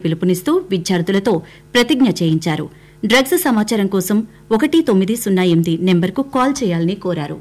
పిలుపునిస్తూ విద్యార్థులతో ప్రతిజ్ఞ చేయించారు డ్రగ్స్ సమాచారం కోసం ఒకటి తొమ్మిది సున్నా ఎనిమిది నెంబర్కు కాల్ చేయాలని కోరారు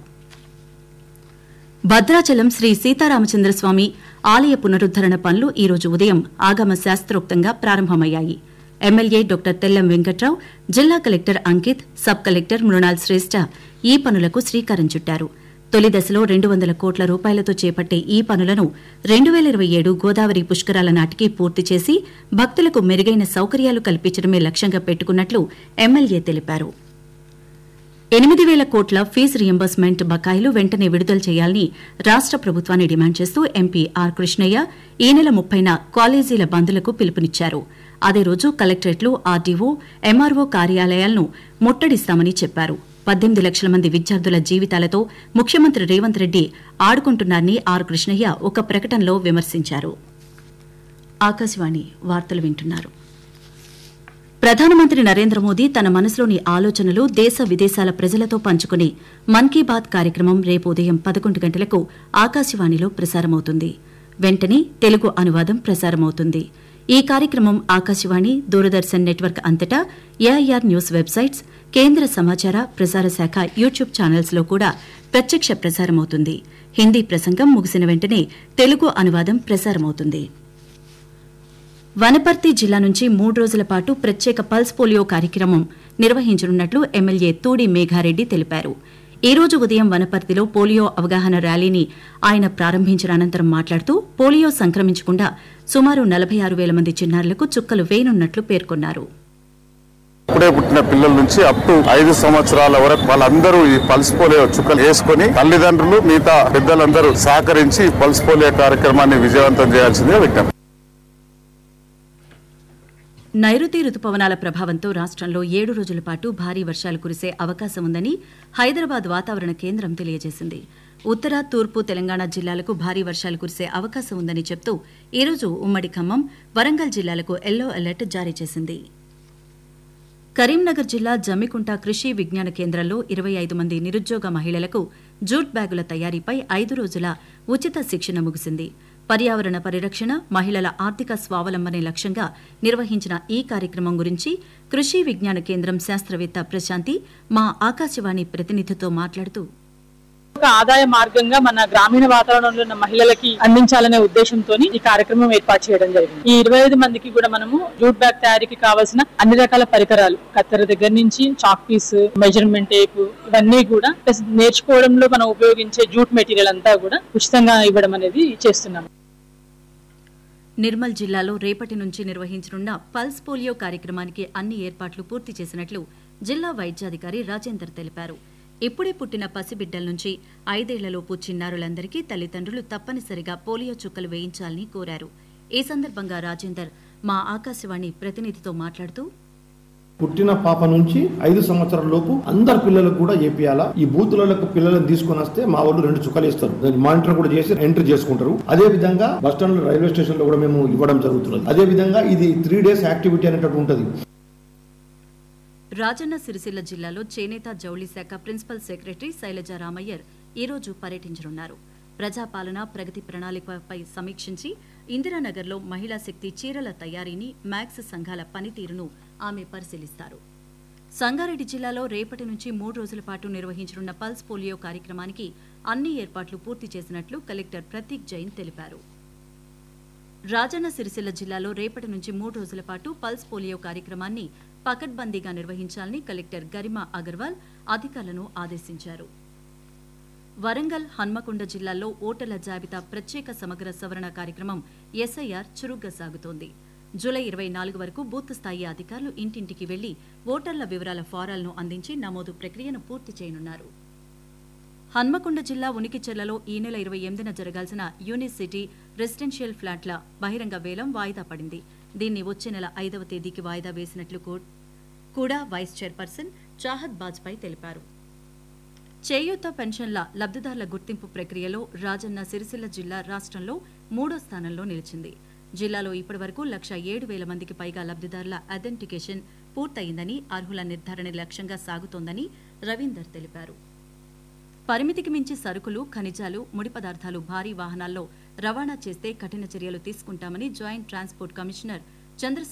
భద్రాచలం శ్రీ సీతారామచంద్రస్వామి ఆలయ పునరుద్దరణ పనులు ఈ రోజు ఉదయం ఆగమ శాస్త్రోక్తంగా ప్రారంభమయ్యాయి ఎమ్మెల్యే డాక్టర్ తెల్లం వెంకట్రావు జిల్లా collector Ankit sub collector Mrinal Shreshtha ఈ పనులకు శ్రీకారం చుట్టారు తొలి దశలో రెండు వందల కోట్ల రూపాయలతో చేపట్టే ఈ పనులను రెండు వేల ఇరవై ఏడు గోదావరి పుష్కరాల నాటికి పూర్తి చేసి భక్తులకు మెరుగైన సౌకర్యాలు కల్పించడమే లక్ష్యంగా పెట్టుకున్నట్లు ఎమ్మెల్యే తెలిపారు ఎనిమిది వేల కోట్ల ఫీజు రియంబర్స్మెంట్ బకాయిలు వెంటనే విడుదల చేయాలని రాష్ట ప్రభుత్వాన్ని డిమాండ్ చేస్తూ ఎంపీ ఆర్ కృష్ణయ్య ఈ నెల ముప్పైన కాలేజీల బందులకు పిలుపునిచ్చారు అదే రోజు కలెక్టరేట్లు ఆర్డీఓ ఎంఆర్ఓ కార్యాలయాలను ముట్టడిస్తామని చెప్పారు పద్దెనిమిది లక్షల మంది విద్యార్థుల జీవితాలతో ముఖ్యమంత్రి రేవంత్ రెడ్డి ఆడుకుంటున్నారని ఆర్ కృష్ణయ్య ఒక ప్రకటనలో విమర్శించారు ఆకాశవాణి వార్తలు వింటున్నారు ప్రధానమంత్రి నరేంద్ర మోదీ తన మనసులోని ఆలోచనలు దేశ విదేశాల ప్రజలతో పంచుకునే మన్ కీ బాత్ కార్యక్రమం రేపు ఉదయం పదకొండు గంటలకు ఆకాశవాణిలో ప్రసారమవుతుంది వెంటనే తెలుగు అనువాదం ప్రసారమవుతుంది ఈ కార్యక్రమం ఆకాశవాణి దూరదర్శన్ నెట్వర్క్ అంతటా ఏఐఆర్ న్యూస్ వెబ్సైట్స్ కేంద్ర సమాచార ప్రసార శాఖ యూట్యూబ్ ఛానల్స్ లో కూడా ప్రత్యక్ష ప్రసారమవుతుంది హిందీ ప్రసంగం ముగిసిన వెంటనే తెలుగు అనువాదం ప్రసారమవుతుంది వనపర్తి జిల్లా నుంచి మూడు రోజుల పాటు ప్రత్యేక పల్స్ పోలియో కార్యక్రమం నిర్వహించనున్నట్లు ఎమ్మెల్యే తూడి మేఘారెడ్డి తెలిపారు ఈ రోజు ఉదయం వనపర్తిలో పోలియో అవగాహన ర్యాలీని ఆయన ప్రారంభించిన అనంతరం మాట్లాడుతూ పోలియో సంక్రమించకుండా సుమారు నలభై ఆరు వేల మంది చిన్నారులకు చుక్కలు వేయనున్నట్లు పేర్కొన్నారు ఇప్పుడే పుట్టిన పిల్లల నుంచి అప్ టు ఐదు సంవత్సరాల వరకు వాళ్ళందరూ ఈ పల్స్ పోలియో చుక్కలు వేసుకొని తల్లిదండ్రులు మిగతా పెద్దలందరూ సహకరించి పల్స్ పోలియో కార్యక్రమాన్ని విజయవంతం చేయాల్సిందిగా విజ్ఞప్తి నైరుతి రుతుపవనాల ప్రభావంతో రాష్ట్రంలో ఏడు రోజుల పాటు భారీ వర్షాలు కురిసే అవకాశం ఉందని హైదరాబాద్ వాతావరణ కేంద్రం తెలియజేసింది ఉత్తర తూర్పు తెలంగాణ జిల్లాలకు భారీ వర్షాలు కురిసే అవకాశం ఉందని చెప్తూ ఈరోజు ఉమ్మడి ఖమ్మం వరంగల్ జిల్లాలకు ఎల్లో అలర్ట్ జారీ చేసింది కరీంనగర్ జిల్లా జమ్మికుంట కృషి విజ్ఞాన కేంద్రంలో ఇరవై ఐదు మంది నిరుద్యోగ మహిళలకు జూట్ బ్యాగుల తయారీపై ఐదు రోజుల ఉచిత శిక్షణ ముగిసింది పర్యావరణ పరిరక్షణ మహిళల ఆర్థిక స్వావలంబనే లక్ష్యంగా నిర్వహించిన ఈ కార్యక్రమం గురించి కృషి విజ్ఞాన కేంద్రం శాస్త్రవేత్త ప్రశాంతి మా ఆకాశవాణి ప్రతినిధితో మాట్లాడుతూ ఒక ఆదాయ మార్గంగా మన గ్రామీణ వాతావరణంలో ఉన్న మహిళలకి అందించాలనే ఉద్దేశంతో ఈ కార్యక్రమం ఏర్పాటు చేయడం జరిగింది ఈ ఇరవై ఐదు మందికి కూడా మనము జూట్ బ్యాగ్ తయారీకి కావాల్సిన అన్ని రకాల పరికరాలు కత్తెర దగ్గర నుంచి చాక్ పీస్ మెజర్మెంట్ టేప్ ఇవన్నీ కూడా ప్లస్ నేర్చుకోవడంలో మనం ఉపయోగించే జూట్ మెటీరియల్ అంతా కూడా ఉచితంగా ఇవ్వడం అనేది చేస్తున్నాం నిర్మల్ జిల్లాలో రేపటి నుంచి నిర్వహించనున్న పల్స్ పోలియో కార్యక్రమానికి అన్ని ఏర్పాట్లు పూర్తి చేసినట్లు జిల్లా వైద్యాధికారి రాజేందర్ తెలిపారు ఇప్పుడే పుట్టిన పసిబిడ్డల నుంచి ఐదేళ్లలోపు చిన్నారులందరికీ తల్లిదండ్రులు తప్పనిసరిగా పోలియో చుక్కలు వేయించాలని కోరారు ఈ సందర్భంగా రాజేందర్ మా ఆకాశవాణి ప్రతినిధితో మాట్లాడుతూ పుట్టిన పాప నుంచి ఐదు సంవత్సరాల లోపు అందరు పిల్లలకు కూడా ఏపీయాలా ఈ బూతులకు పిల్లలను తీసుకొని వస్తే మా వాళ్ళు రెండు చుక్కలు ఇస్తారు దాన్ని మానిటర్ కూడా చేసి ఎంట్రీ చేసుకుంటారు అదే విధంగా బస్ స్టాండ్ రైల్వే స్టేషన్ లో కూడా మేము ఇవ్వడం జరుగుతున్నది అదే విధంగా ఇది త్రీ డేస్ యాక్టివిటీ అనేటట్టు ఉంటుంది రాజన్న సిరిసిల్ల జిల్లాలో చేనేత జౌళి శాఖ ప్రిన్సిపల్ సెక్రటరీ శైలజ రామయ్యర్ ఈ రోజు పర్యటించనున్నారు ప్రజాపాలన ప్రగతి ప్రణాళికపై సమీక్షించి ఇందిరానగర్లో మహిళా శక్తి చీరల తయారీని మ్యాక్స్ సంఘాల పనితీరును ఆమె పరిశీలిస్తారు సంగారెడ్డి జిల్లాలో రేపటి నుంచి మూడు రోజుల పాటు నిర్వహించనున్న పల్స్ పోలియో కార్యక్రమానికి అన్ని ఏర్పాట్లు పూర్తి చేసినట్లు కలెక్టర్ ప్రతీక్ జైన్ తెలిపారు రాజన్న సిరిసిల్ల జిల్లాలో రేపటి నుంచి మూడు రోజుల పాటు పల్స్ పోలియో కార్యక్రమాన్ని పకడ్బందీగా నిర్వహించాలని కలెక్టర్ గరిమా అగర్వాల్ అధికారులను ఆదేశించారు వరంగల్ హన్మకొండ జిల్లాల్లో ఓటర్ల జాబితా ప్రత్యేక సమగ్ర సవరణ కార్యక్రమం ఎస్ఐఆర్ చురుగ్గా సాగుతోంది జూలై ఇరవై నాలుగు వరకు బూత్ స్థాయి అధికారులు ఇంటింటికి వెళ్లి ఓటర్ల వివరాల ఫారాలను అందించి నమోదు ప్రక్రియను పూర్తి చేయనున్నారు హన్మకొండ జిల్లా ఉనికిచెర్లలో ఈ నెల ఇరవై ఎనిమిదిన జరగాల్సిన యూనిసిటీ రెసిడెన్షియల్ ఫ్లాట్ల బహిరంగ వేలం వాయిదా పడింది దీన్ని వచ్చే నెల ఐదవ తేదీకి వాయిదా వేసినట్లు కూ- కూడా వైస్ చైర్పర్సన్ చాహద్ బాజ్పాయ్ తెలిపారు చేయూత పెన్షన్ల లబ్ధిదారుల గుర్తింపు ప్రక్రియలో రాజన్న సిరిసిల్ల జిల్లా రాష్ట్రంలో మూడో స్థానంలో నిలిచింది జిల్లాలో ఇప్పటివరకు లక్ష ఏడు వేల మందికి పైగా లబ్ధిదారుల ఐడెంటిఫికేషన్ పూర్తయిందని అర్హుల నిర్ధారణ లక్ష్యంగా సాగుతోందని రవీందర్ తెలిపారు పరిమితికి మించి సరుకులు ఖనిజాలు ముడి పదార్థాలు భారీ వాహనాల్లో రవాణా చేస్తే కఠిన చర్యలు తీసుకుంటామని జాయింట్ ట్రాన్స్పోర్ట్ కమిషనర్ చంద్రశేఖర్